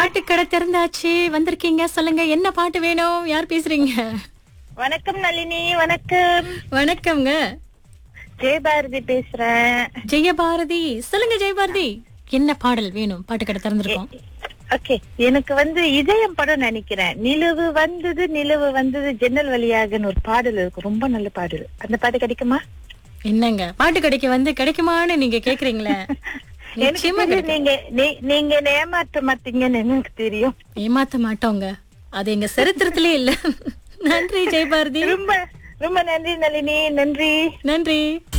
பாட்டு கடை திறந்தாச்சு வந்திருக்கீங்க சொல்லுங்க என்ன பாட்டு வேணும் யார் பேசுறீங்க வணக்கம் நளினி வணக்கம் வணக்கம்ங்க ஜெயபாரதி பேசுறேன் ஜெயபாரதி சொல்லுங்க ஜெயபாரதி என்ன பாடல் வேணும் பாட்டு கடை திறந்திருக்கோம் ஓகே எனக்கு வந்து இதயம் படம் நினைக்கிறேன் நிலவு வந்தது நிலவு வந்தது ஜன்னல் வழியாகன்னு ஒரு பாடல் இருக்கும் ரொம்ப நல்ல பாடல் அந்த பாட்டு கிடைக்குமா என்னங்க பாட்டு கடைக்கு வந்து கிடைக்குமான்னு நீங்க கேக்குறீங்களே எனக்கு நிச்சயமா தெரியும் நீங்க நீ- நீங்க என்னை ஏமாற்ற மாட்டீங்கன்னு எனக்கு தெரியும் ஏமாத்த மாட்டோங்க அது எங்க சரித்திரத்திலே இல்ல நன்றி ஜெயபாரதி ரொம்ப ரொம்ப நன்றி நளினி நன்றி நன்றி